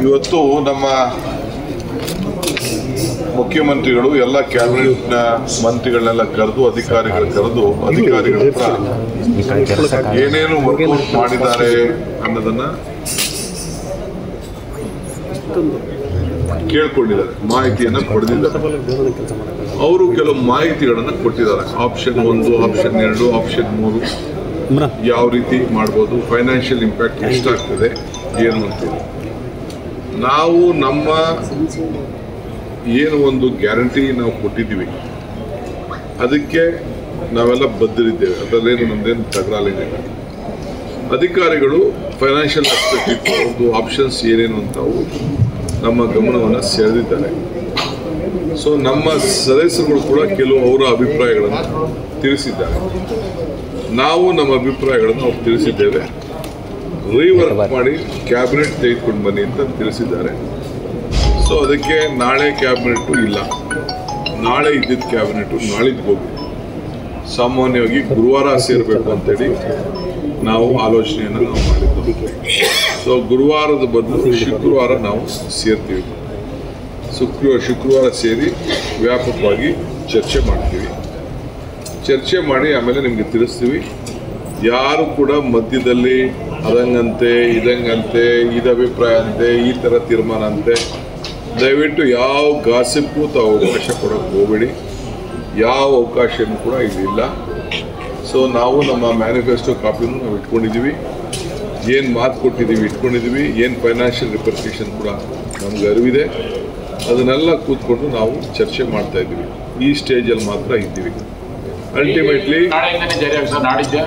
ಇವತ್ತು ನಮ್ಮ ಮುಖ್ಯಮಂತ್ರಿಗಳು ಎಲ್ಲ ಕ್ಯಾಬಿನೆಟ್ನ ಮಂತ್ರಿಗಳನ್ನೆಲ್ಲ ಕರೆದು ಅಧಿಕಾರಿಗಳು ಕರೆದು ಅಧಿಕಾರಿಗಳ ಹತ್ರ ಏನೇನು ವರ್ಕೌಟ್ ಮಾಡಿದ್ದಾರೆ ಅನ್ನೋದನ್ನ ಕೇಳ್ಕೊಂಡಿದ್ದಾರೆ ಮಾಹಿತಿಯನ್ನ ಪಡೆದಿದ್ದಾರೆ ಅವರು ಕೆಲವು ಮಾಹಿತಿಗಳನ್ನ ಕೊಟ್ಟಿದ್ದಾರೆ ಆಪ್ಷನ್ ಒಂದು ಆಪ್ಷನ್ ಎರಡು ಆಪ್ಷನ್ ಮೂರು ಯಾವ ರೀತಿ ಮಾಡ್ಬೋದು ಫೈನಾನ್ಷಿಯಲ್ ಇಂಪ್ಯಾಕ್ಟ್ ಎಷ್ಟಾಗ್ತದೆ ಏನು ಅಂತೇಳಿ ನಾವು ನಮ್ಮ ಏನು ಒಂದು ಗ್ಯಾರಂಟಿ ನಾವು ಕೊಟ್ಟಿದ್ದೀವಿ ಅದಕ್ಕೆ ನಾವೆಲ್ಲ ಬದ್ಧರಿದ್ದೇವೆ ಅದರಲ್ಲೇನು ನಮ್ದೇನು ತಗರಾಲೇನಿಲ್ಲ ಅಧಿಕಾರಿಗಳು ಫೈನಾನ್ಷಿಯಲ್ ಆಸ್ಪೆಕ್ಟ್ ಇತ್ತು ಒಂದು ಆಪ್ಷನ್ಸ್ ಏನೇನು ಅಂತವು ನಮ್ಮ ಗಮನವನ್ನು ಸೆಳೆದಿದ್ದಾರೆ ಸೊ ನಮ್ಮ ಸದಸ್ಯರುಗಳು ಕೂಡ ಕೆಲವು ಅವರ ಅಭಿಪ್ರಾಯಗಳನ್ನು ತಿಳಿಸಿದ್ದಾರೆ ನಾವು ನಮ್ಮ ಅಭಿಪ್ರಾಯಗಳನ್ನು ಅವ್ರು ತಿಳಿಸಿದ್ದೇವೆ ರೀವರ್ಕ್ ಮಾಡಿ ಕ್ಯಾಬಿನೆಟ್ ತೆಗೆದುಕೊಂಡು ಬನ್ನಿ ಅಂತ ತಿಳಿಸಿದ್ದಾರೆ ಸೊ ಅದಕ್ಕೆ ನಾಳೆ ಕ್ಯಾಬಿನೆಟ್ ಇಲ್ಲ ನಾಳೆ ಇದ್ದಿದ್ದ ಕ್ಯಾಬಿನೆಟ್ ನಾಳಿದ್ದು ಹೋಗಿ ಸಾಮಾನ್ಯವಾಗಿ ಗುರುವಾರ ಸೇರಬೇಕು ಅಂತೇಳಿ ನಾವು ಆಲೋಚನೆಯನ್ನು ನಾವು ಮಾಡಿದ್ದು ಸೊ ಗುರುವಾರದ ಬದಲು ಶುಕ್ರವಾರ ನಾವು ಸೇರ್ತೀವಿ ಶುಕ್ರವಾರ ಶುಕ್ರವಾರ ಸೇರಿ ವ್ಯಾಪಕವಾಗಿ ಚರ್ಚೆ ಮಾಡ್ತೀವಿ ಚರ್ಚೆ ಮಾಡಿ ಆಮೇಲೆ ನಿಮಗೆ ತಿಳಿಸ್ತೀವಿ ಯಾರು ಕೂಡ ಮಧ್ಯದಲ್ಲಿ ಅದಂಗಂತೆ ಇದಂಗಂತೆ ಇದು ಅಭಿಪ್ರಾಯ ಅಂತೆ ಈ ಥರ ತೀರ್ಮಾನ ಅಂತೆ ದಯವಿಟ್ಟು ಯಾವ ಗಾಸಿಪ್ಪು ತಾವು ಅವಕಾಶ ಕೊಡೋಕ್ಕೆ ಹೋಗಬೇಡಿ ಯಾವ ಅವಕಾಶನೂ ಕೂಡ ಇಲ್ಲಿಲ್ಲ ಸೊ ನಾವು ನಮ್ಮ ಮ್ಯಾನಿಫೆಸ್ಟೋ ಕಾಪಿನೂ ನಾವು ಇಟ್ಕೊಂಡಿದ್ದೀವಿ ಏನು ಮಾತು ಕೊಟ್ಟಿದ್ದೀವಿ ಇಟ್ಕೊಂಡಿದ್ದೀವಿ ಏನು ಫೈನಾನ್ಷಿಯಲ್ ರಿಪರ್ಕೇಷನ್ ಕೂಡ ನಮ್ಗೆ ಅರಿವಿದೆ ಅದನ್ನೆಲ್ಲ ಕೂತ್ಕೊಂಡು ನಾವು ಚರ್ಚೆ ಮಾಡ್ತಾ ಇದ್ದೀವಿ ಈ ಸ್ಟೇಜಲ್ಲಿ ಮಾತ್ರ ಇದ್ದೀವಿ ಅಲ್ಟಿಮೇಟ್ಲಿ ನಾಳೆಯಿಂದನೇ ಜಾರಿ ಆಗುತ್ತೆ ಸರ್ ನಾಡಿದ್ದೆ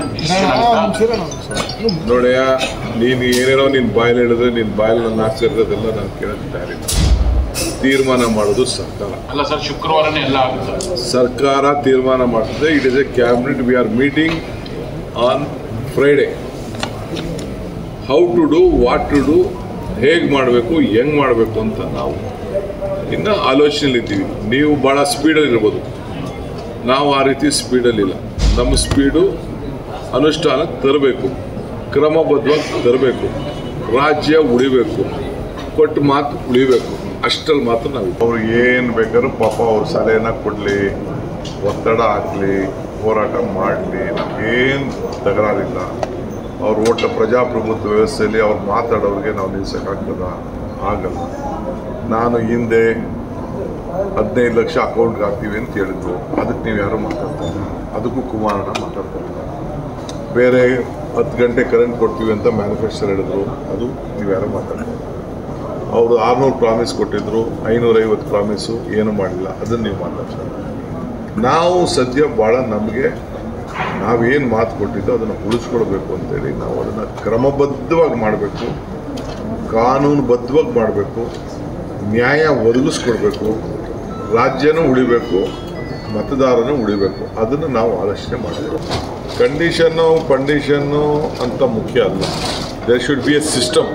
ನೋಡಯ್ಯ ನೀನು ಏನೇನೋ ನಿನ್ನ ಬಾಯಲ್ಲಿ ಹೇಳಿದ್ರೆ ನಿನ್ನ ಬಾಯಲ್ಲಿ ನನ್ನ ಹಾಕ್ಸಿರೋದೆಲ್ಲ ನಾನು ಕೇಳೋಕ್ಕೆ ತಯಾರಿಲ್ಲ ತೀರ್ಮಾನ ಮಾಡೋದು ಸರ್ಕಾರ ಅಲ್ಲ ಸರ್ ಶುಕ್ರವಾರನೇ ಎಲ್ಲ ಆಗುತ್ತೆ ಸರ್ಕಾರ ತೀರ್ಮಾನ ಮಾಡ್ತದೆ it is a cabinet we are meeting on Friday how to do what to do ಹೇಗೆ ಮಾಡಬೇಕು ಹೆಂಗೆ ಮಾಡಬೇಕು ಅಂತ ನಾವು ಇನ್ನು ಆಲೋಚನೆಯಲ್ಲಿದ್ದೀವಿ ನೀವು ಭಾಳ ಸ್ಪೀಡಲ್ಲಿ ಇರ್ಬೋದು ನಾವು ಆ ರೀತಿ ಸ್ಪೀಡಲ್ಲಿಲ್ಲ ನಮ್ಮ ಸ್ಪೀಡು ಅನುಷ್ಠಾನಕ್ಕೆ ತರಬೇಕು ಕ್ರಮಬದ್ಧವಾಗಿ ತರಬೇಕು ರಾಜ್ಯ ಉಳಿಬೇಕು ಕೊಟ್ಟ ಮಾತು ಉಳಿಬೇಕು ಅಷ್ಟರಲ್ಲಿ ಮಾತ್ರ ನಾವು ಅವ್ರು ಏನು ಬೇಕಾದ್ರೂ ಪಾಪ ಅವ್ರ ಸಲಹೆನ ಕೊಡಲಿ ಒತ್ತಡ ಹಾಕಲಿ ಹೋರಾಟ ಮಾಡಲಿ ನಮಗೇನು ತಕರಾರಿಲ್ಲ ಅವ್ರು ಒಟ್ಟ ಪ್ರಜಾಪ್ರಭುತ್ವ ವ್ಯವಸ್ಥೆಯಲ್ಲಿ ಅವ್ರು ಮಾತಾಡೋರಿಗೆ ನಾವು ನಿಲ್ಸೋಕ್ಕಾಗ್ತದ ಆಗಲ್ಲ ನಾನು ಹಿಂದೆ ಹದಿನೈದು ಲಕ್ಷ ಅಕೌಂಟ್ಗೆ ಹಾಕ್ತೀವಿ ಅಂತ ಹೇಳಿದ್ರು ಅದಕ್ಕೆ ನೀವು ಯಾರು ಮಾತಾಡ್ತಾ ಇಲ್ಲ ಅದಕ್ಕೂ ಕುಮಾರಣ್ಣ ಮಾತಾಡ್ತಾ ಇಲ್ಲ ಬೇರೆ ಹತ್ತು ಗಂಟೆ ಕರೆಂಟ್ ಕೊಡ್ತೀವಿ ಅಂತ ಮ್ಯಾನುಫ್ಯಾಕ್ಚರ್ ಹೇಳಿದ್ರು ಅದು ನೀವು ಯಾರು ಮಾತಾಡ್ತಾ ಇಲ್ಲ ಅವರು ಆರ್ನೂರು ಪ್ರಾಮಿಸ್ ಕೊಟ್ಟಿದ್ರು ಐನೂರೈವತ್ತು ಪ್ರಾಮಿಸು ಏನು ಮಾಡಿಲ್ಲ ಅದನ್ನು ನೀವು ಮಾತಾಡ್ತಾ ಇಲ್ಲ ನಾವು ಸದ್ಯ ಭಾಳ ನಮಗೆ ನಾವೇನು ಮಾತು ಕೊಟ್ಟಿದ್ದೋ ಅದನ್ನು ಉಳಿಸ್ಕೊಳ್ಬೇಕು ಅಂತೇಳಿ ನಾವು ಅದನ್ನು ಕ್ರಮಬದ್ಧವಾಗಿ ಮಾಡಬೇಕು ಕಾನೂನುಬದ್ಧವಾಗಿ ಮಾಡಬೇಕು ನ್ಯಾಯ ಒದಗಿಸ್ಕೊಡ್ಬೇಕು ರಾಜ್ಯನೂ ಉಳಿಬೇಕು ಮತದಾರನೂ ಉಳಿಬೇಕು ಅದನ್ನು ನಾವು ಆಲೋಚನೆ ಮಾಡಬೇಕು ಕಂಡೀಷನ್ನು ಕಂಡೀಷನ್ನು ಅಂತ ಮುಖ್ಯ ಅಲ್ಲ there should be a system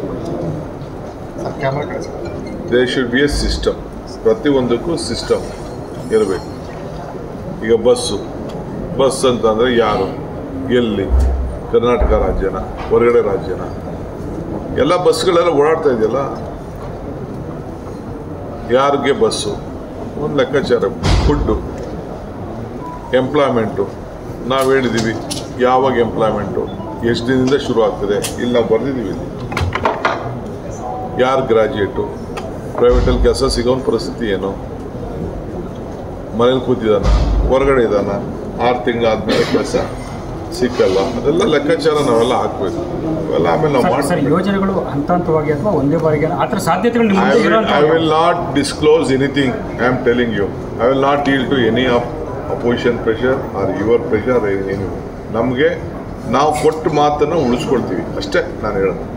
there should be a system ಪ್ರತಿಯೊಂದಕ್ಕೂ ಸಿಸ್ಟಮ್ ಇರಬೇಕು ಈಗ ಬಸ್ಸು ಬಸ್ ಅಂತಂದರೆ ಯಾರು ಎಲ್ಲಿ ಕರ್ನಾಟಕ ರಾಜ್ಯನ ಹೊರಗಡೆ ರಾಜ್ಯನ ಎಲ್ಲ ಬಸ್ಗಳೆಲ್ಲ ಓಡಾಡ್ತಾ ಇದೆಯಲ್ಲ ಯಾರಿಗೆ ಬಸ್ಸು ಒಂದು ಲೆಕ್ಕಾಚಾರ ಫುಡ್ಡು ಎಂಪ್ಲಾಯ್ಮೆಂಟು ನಾವು ಹೇಳಿದ್ದೀವಿ ಯಾವಾಗ ಎಂಪ್ಲಾಯ್ಮೆಂಟು ಎಷ್ಟು ದಿನದಿಂದ ಶುರು ಆಗ್ತದೆ ಇಲ್ಲಿ ನಾವು ಬರೆದಿದ್ದೀವಿ ಇಲ್ಲಿ ಯಾರು ಗ್ರಾಜ್ಯುಯೇಟು ಪ್ರೈವೇಟಲ್ಲಿ ಕೆಲಸ ಸಿಗೋನ್ ಪರಿಸ್ಥಿತಿ ಏನು ಮನೇಲಿ ಕೂತಿದ್ದಾನ ಹೊರಗಡೆ ಇದ್ದಾನ ಆರು ತಿಂಗಳಾದ್ಮೇಲೆ ಕೆಲಸ ಸಿಕ್ಕಲ್ಲ ಅದೆಲ್ಲ ಲೆಕ್ಕಾಚಾರ ನಾವೆಲ್ಲ ಹಾಕ್ಬೇಕು ಅವೆಲ್ಲ ಆಮೇಲೆ ನಾವು ಸರ್ ಸರ್ ಮಾಡ್ತೀವಿ ಯೋಜನೆಗಳು ಹಂತ ಹಂತವಾಗಿ ಅಥವಾ ಒಂದೇ ಬಾರಿಗೆ ಆ ಥರ ಸಾಧ್ಯತೆಗಳು ನಿಮ್ಮ I ಮುಂದೆ will, ಇರೋಂಥ I will not disclose anything, I am telling you. I will not yield to any of opposition pressure or your pressure or any. ನಮಗೆ ನಾವು ಕೊಟ್ಟ ಮಾತನ್ನು ಉಳಿಸ್ಕೊಳ್ತೀವಿ ಅಷ್ಟೇ ನಾನು ಹೇಳೋದು